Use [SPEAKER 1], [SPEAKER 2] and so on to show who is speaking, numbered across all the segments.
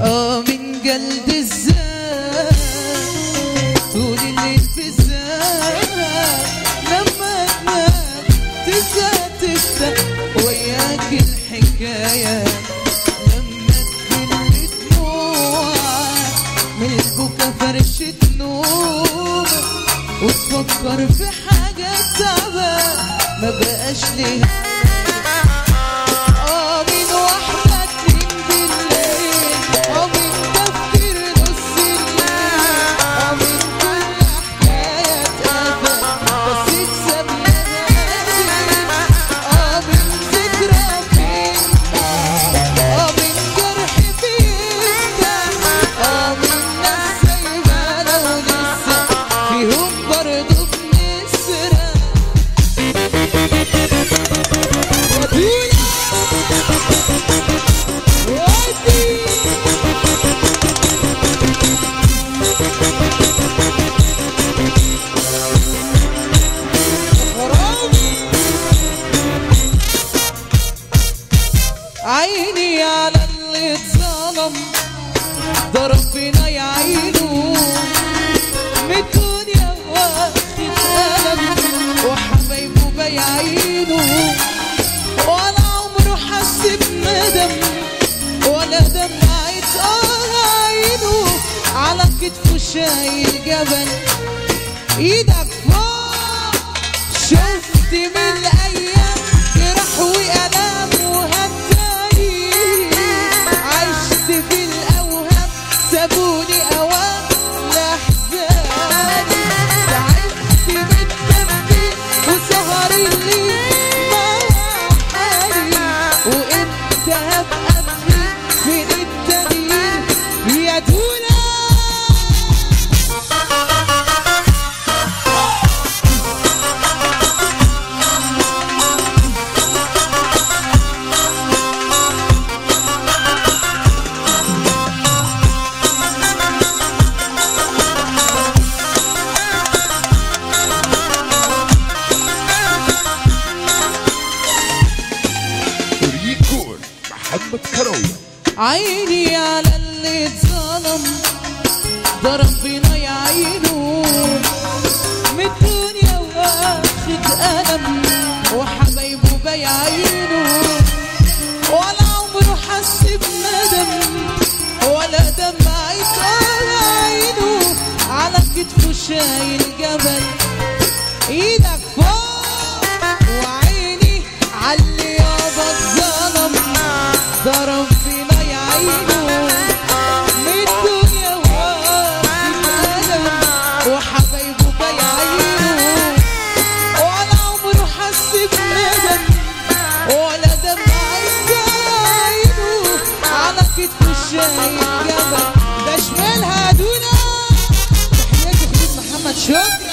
[SPEAKER 1] اه من قلب الزاد طول الليل في الزاد لما تنام تبدا تفتح وياك الحكايه لما تبل دموعك من البكا فرشة نومك وتفكر في حاجة تعبان ما بقاش ليها اه من واحدة اتنين بالليل اه من تفكير نص الليل اه من كل حكاية اتقفل بس تساب لنا اه من ذكرى فين اه من جرح بيفتح اه من ناس سايبانا ولسه فيهم برضه بنسرق ودينا ودي غرامي عيني على اللي اتظلم ده ربنا يعينه من الدنيا واخد ألم وحبايبه بايعينه ولا عمره حس بندم ولا دمعت آه عينه على كتفه شايل جبل ايدك فوق شفت من الايام جرح والام وهداني عشت في الاوهام سابوني اوام لاحزاني تعبت من التفكير وسهر الليل مع حالي وانت هبقى في في التغيير يا دولا
[SPEAKER 2] ريكون محمد كروي
[SPEAKER 1] عيني على اللي اتظلم ده ربنا يعينه من الدنيا واخد ألم وحبايبه بايعينه ولا عمره حس بندم ولا دمعت على عينه على كتفه شايل جبل ايدك فوق وعيني عاللي يابا اتظلم ده ربنا يعينه من الدنيا واخد ألم وحبايبه بايعينه ولا عمره حس بندم ولا دمعت عينه على كتفه شايل جبل ده شمالها دونا تحياتي خليل محمد شكري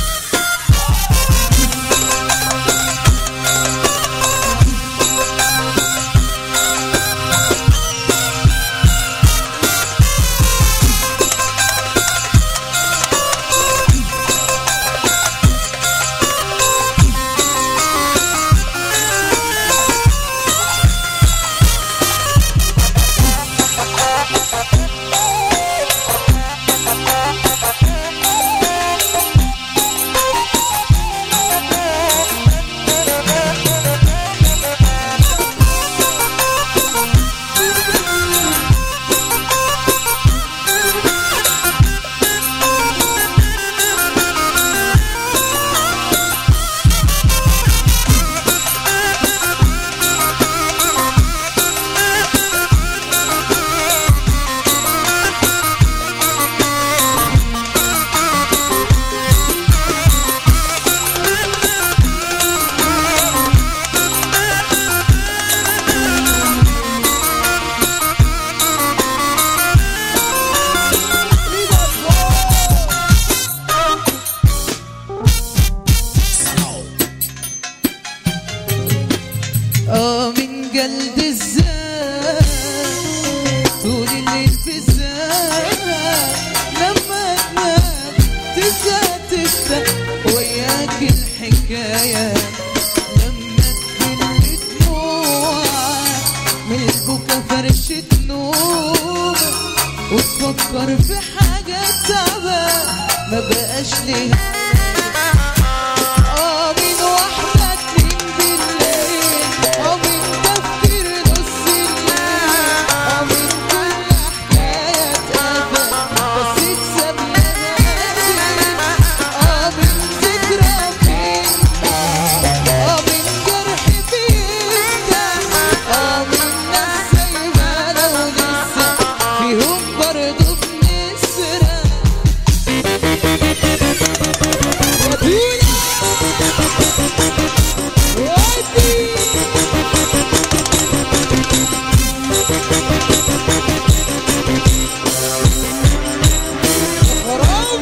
[SPEAKER 1] اه من قلب الزاد طول الليل في الزاد لما تنام تبدا تفتح وياك الحكايه لما تبل دموعك من البكا فرشة نومك وتفكر في حاجة تعبان ما بقاش ليها اه من واحدة اتنين بالليل اه من تفكير نص الليل اه من كل حكاية اتقفل بس تساب لها اه من ذكرى بتنتهي اه من جرح بيفتح اه من ناس سايبة لو لسه فيهم برضه بنسرق ودينا ودي حرام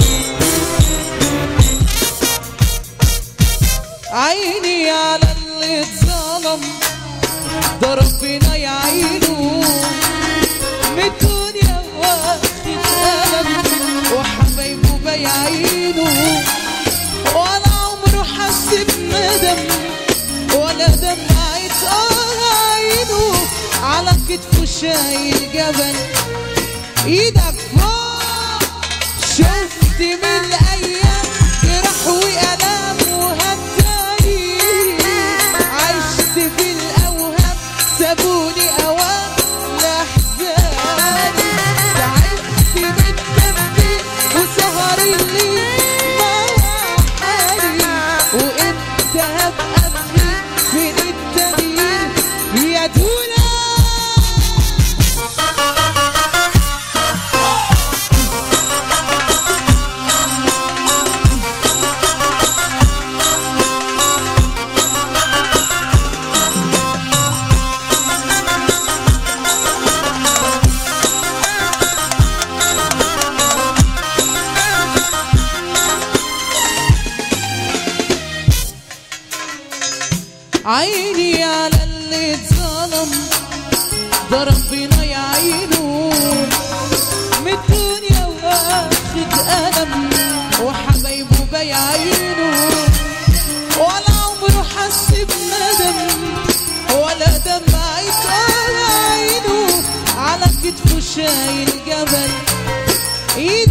[SPEAKER 1] عيني على اللي اتظلم ده ربنا يعينه من الدنيا واخد ألم وحبايبه بايعينه ولا عمره حس بندم ولا دمعت آه عينه على كتفه شايل جبل ايدك فوق شفت من الايام جرح والام وهداني عشت في الاوهام سابوني اوام لاحزاني تعبت من التفكير وسهر الليل مع حالي وامتى هبقى في من التغيير يا دولا عيني على اللي اتظلم ده ربنا يعينه من الدنيا واخد ألم وحبايبه بايعينه ولا عمره حس بندم ولا دمعت آه عينه على كتفه شايل جبل ايد